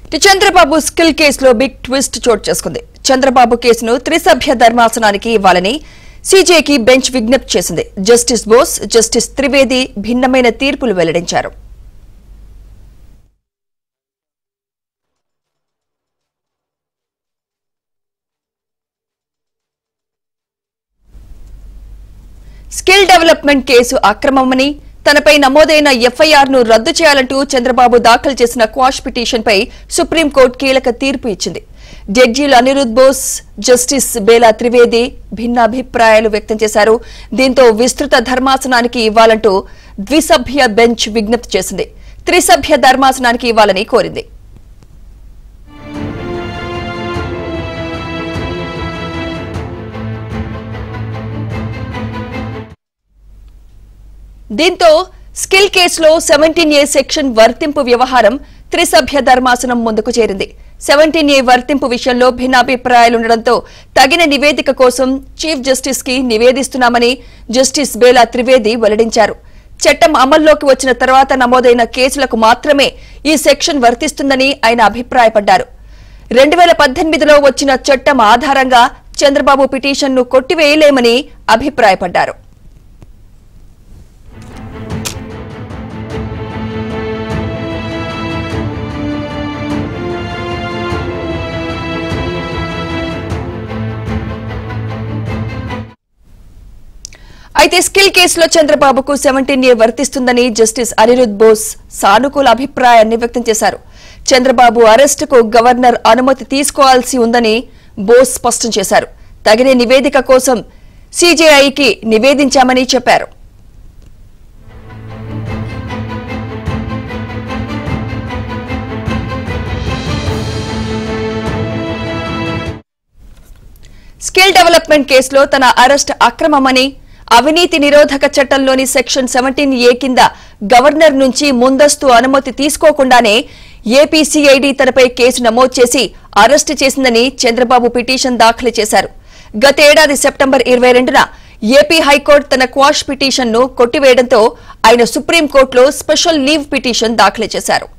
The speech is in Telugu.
ఇటు చంద్రబాబు స్కిల్ కేసులో బిగ్ ట్విస్ట్ చోటు చేసుకుంది చంద్రబాబు కేసును త్రిసభ్య ధర్మాసనానికి ఇవ్వాలని సీజేకి బెంచ్ విజ్ఞప్తి చేసింది జస్టిస్ బోస్ జస్టిస్ త్రివేది భిన్నమైన తీర్పులు వెల్లడించారు స్కిల్ డెవలప్మెంట్ కేసు అక్రమమని తనపై నమోదైన ఎఫ్ఐఆర్ ను రద్దు చేయాలంటూ చంద్రబాబు దాఖలు చేసిన క్వాష్ పిటిషన్పై సుప్రీంకోర్టు కీలక తీర్పు ఇచ్చింది జడ్జీలు అనిరుద్ బోస్ జస్టిస్ బేలా త్రివేది భిన్నాభిప్రాయాలు వ్యక్తం చేశారు దీంతో విస్తృత ధర్మాసనానికి ఇవ్వాలంటూ ద్విసభ్య బెంచ్ విజ్ఞప్తి చేసింది త్రిసభ్య ధర్మాసనానికి ఇవ్వాలని కోరింది దీంతో స్కిల్ కేసులో సెవెంటీన్ ఏ సెక్షన్ వర్తింపు వ్యవహారం త్రిసభ్య ధర్మాసనం ముందుకు చేరింది సెవెంటీన్ ఏ వర్తింపు విషయంలో భిన్నాభిప్రాయాలుండడంతో తగిన నివేదిక కోసం చీఫ్ జస్టిస్ కి నివేదిస్తున్నామని జస్టిస్ బేలా త్రివేది వెల్లడించారు చట్టం అమల్లోకి వచ్చిన తర్వాత నమోదైన కేసులకు మాత్రమే ఈ సెక్షన్ వర్తిస్తుందని ఆయన అభిప్రాయపడ్డారు రెండు వేల పద్దెనిమిదిలో వచ్చిన చట్టం ఆధారంగా చంద్రబాబు పిటిషన్ను కొట్టివేయలేమని అభిప్రాయపడ్డారు అయితే స్కిల్ కేసులో చంద్రబాబుకు సెవెంటీన్ ఏ వర్తిస్తుందని జస్టిస్ అనిరుద్ బోస్ సానుకూల అభిప్రాయాన్ని వ్యక్తం చేశారు చంద్రబాబు అరెస్టుకు గవర్నర్ అనుమతి తీసుకోవాల్సి ఉందని బోస్ స్పష్టం చేశారు తగిన నివేదిక కోసం సీజేఐకి నివేదించామని చెప్పారు స్కిల్ డెవలప్మెంట్ కేసులో తన అరెస్ట్ అక్రమమని అవినీతి నిరోధక చట్టంలోని సెక్షన్ సెవెంటీన్ ఏ కింద గవర్నర్ నుంచి ముందస్తు అనుమతి తీసుకోకుండానే ఏపీసీఐడి తనపై కేసు నమోదు చేసి అరెస్టు చేసిందని చంద్రబాబు పిటిషన్ దాఖలు చేశారు గతేడాది సెప్టెంబర్ ఇరవై రెండున ఏపీ హైకోర్టు తన క్వాష్ పిటిషన్ను కొట్టివేయడంతో ఆయన సుప్రీంకోర్టులో స్పెషల్ లీవ్ పిటిషన్ దాఖలు చేశారు